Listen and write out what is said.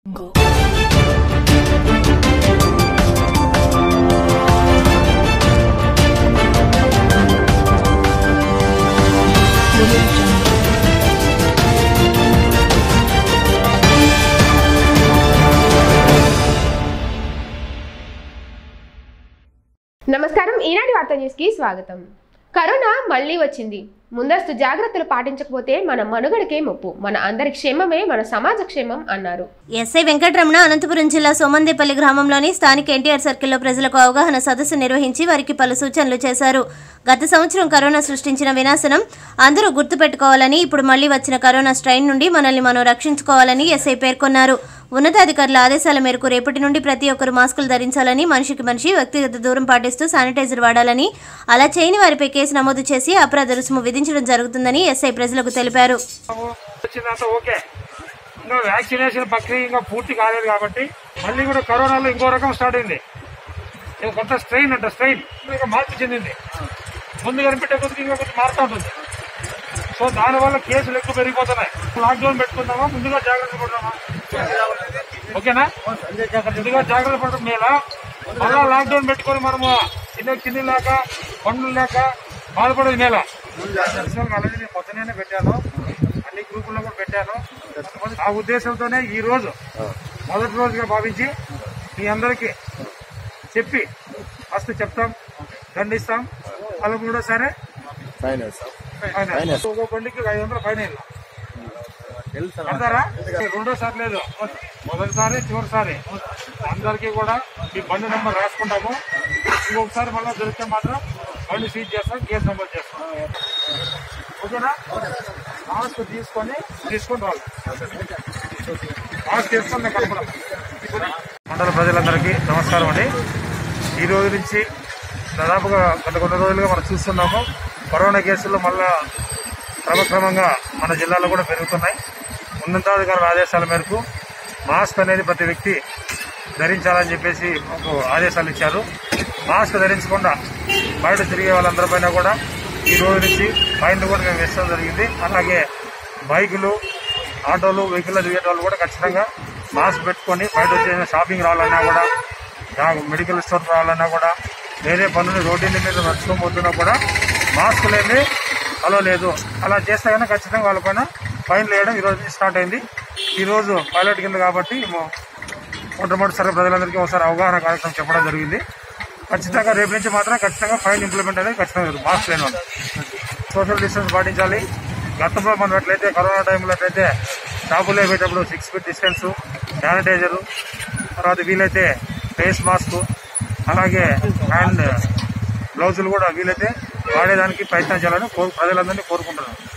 Go. నమస్కారం ఈనాటి వార్త న్యూస్ కి స్వాగతం కరోనా మళ్ళీ వచ్చింది ముందస్తు జాగ్రత్తలు పాటించకపోతే మన మనుగడకే ముప్పు మన అందరి క్షేమమే మన సమాజ క్షేమం అన్నారు ఎస్ఐ వెంకటరమణ అనంతపురం జిల్లా సోమందేపల్లి గ్రామంలోని స్థానిక ఎన్టీఆర్ సర్కిల్లో ప్రజలకు అవగాహన సదస్సు నిర్వహించి వారికి పలు సూచనలు చేశారు గత సంవత్సరం కరోనా సృష్టించిన వినాశనం అందరూ గుర్తుపెట్టుకోవాలని ఇప్పుడు మళ్లీ వచ్చిన కరోనా స్ట్రెయిన్ నుండి మనల్ని మనం రక్షించుకోవాలని ఎస్ఐ పేర్కొన్నారు ఉన్నతాధికారుల ఆదేశాల మేరకు రేపటి నుండి ప్రతి ఒక్కరు మాస్కులు ధరించాలని మనిషికి మనిషి వ్యక్తిగత దూరం పాటిస్తూ శానిటైజర్ వాడాలని అలా చేయని వారిపై కేసు నమోదు చేసి అపరాధ రుసుము విధించడం జరుగుతుందని ఎస్ఐ ప్రజలకు తెలిపారు వచ్చిందంత ఓకే ఇంకా వ్యాక్సినేషన్ ప్రక్రియ ఇంకా పూర్తి కాలేదు కాబట్టి మళ్ళీ కూడా కరోనాలో ఇంకో రకం స్టార్ట్ అయింది ఇది కొత్త స్ట్రెయిన్ అంట స్ట్రెయిన్ ఇంకా మార్పు చెందింది ముందు కనిపెట్టే కొద్దిగా ఇంకా కొంచెం మారుతూ ఉంటుంది సో దానివల్ల కేసులు ఎక్కువ పెరిగిపోతున్నాయి లాక్డౌన్ పెట్టుకుందామా ముందుగా జాగ్రత్త పడదామా ఓకేనా ముందుగా జాగ్రత్త పడడం మేలా మళ్ళా లాక్డౌన్ పెట్టుకొని మనము తినే తిండి లేక పండ్లు లేక బాధపడేది మేలా అలాగే నేను పొద్దునే పెట్టాను అన్ని గ్రూపుల్లో కూడా పెట్టాను ఆ ఉద్దేశంతోనే ఈ రోజు మొదటి రోజుగా భావించి మీ అందరికీ చెప్పి ఫస్ట్ చెప్తాం దండిస్తాం అలా మూడోసారి ఫైన్. ఒక్కో బండికి ఐదు వందల ఫైన్ వేయాలి. అంటారా రెండోసారి లేదు మొదటిసారి చివరిసారి అందరికీ కూడా మీ బండి నెంబర్ రాసుకుంటాము ఇంకొకసారి మళ్ళీ దొరికితే మాత్రం బండి సీజ్ చేస్తాం కేసు నమోదు చేస్తాం ఓకేనా మాస్క్ తీసుకొని తీసుకొని రావాలి మాస్క్ తీసుకొని కనపడం మండల ప్రజలందరికీ నమస్కారం అండి ఈ రోజు నుంచి దాదాపుగా గత కొన్ని రోజులుగా మనం చూస్తున్నాము కరోనా కేసులు మళ్ళా క్రమక్రమంగా మన జిల్లాలో కూడా పెరుగుతున్నాయి ఉన్నతాధికారుల ఆదేశాల మేరకు మాస్క్ అనేది ప్రతి వ్యక్తి ధరించాలని చెప్పేసి మాకు ఆదేశాలు ఇచ్చారు మాస్క్ ధరించకుండా బయట తిరిగే వాళ్ళందరిపైన కూడా ఈ రోజు నుంచి ఫైన్లు కూడా మేము వేసడం జరిగింది అలాగే బైకులు ఆటోలు వెహికల్ తిరిగే వాళ్ళు కూడా ఖచ్చితంగా మాస్క్ పెట్టుకొని బయట వచ్చే షాపింగ్ రావాలన్నా కూడా యా- మెడికల్ స్టోర్ రావాలన్నా కూడా వేరే పనులు రోడ్డు మీద నడుచుకొని పోతున్నా కూడా మాస్క్ లేని అలో లేదు అలా చేస్తే కనుక ఖచ్చితంగా వాళ్ళపైన ఫైన్ వేయడం ఈ రోజు నుంచి స్టార్ట్ అయింది ఈ రోజు పైలట్ కింద కాబట్టి mo- మొట్టమొదటిసారి ప్రజలందరికీ ఒకసారి అవగాహన కార్యక్రమం చెప్పడం జరిగింది ఖచ్చితంగా రేపు నుంచి మాత్రం ఖచ్చితంగా ఫైన్ ఇంప్లిమెంట్ అనేది ఖచ్చితంగా జరుగుతుంది. మాస్క్ లేని వాళ్ళు సోషల్ డిస్టెన్స్ పాటించాలి గతంలో మనం ఎట్లయితే కరోనా టైంలో ఎట్లయితే షాపులు వేసేటప్పుడు సిక్స్ ఫీట్ డిస్టెన్స్ శానిటైజరు తర్వాత వీలైతే ఫేస్ మాస్క్ అలాగే హ్యాండ్ గ్లౌజులు కూడా వీలైతే వాడేదానికి ప్రయత్నం చేయాలని కోరు ప్రజలందరినీ కోరుకుంటున్నాను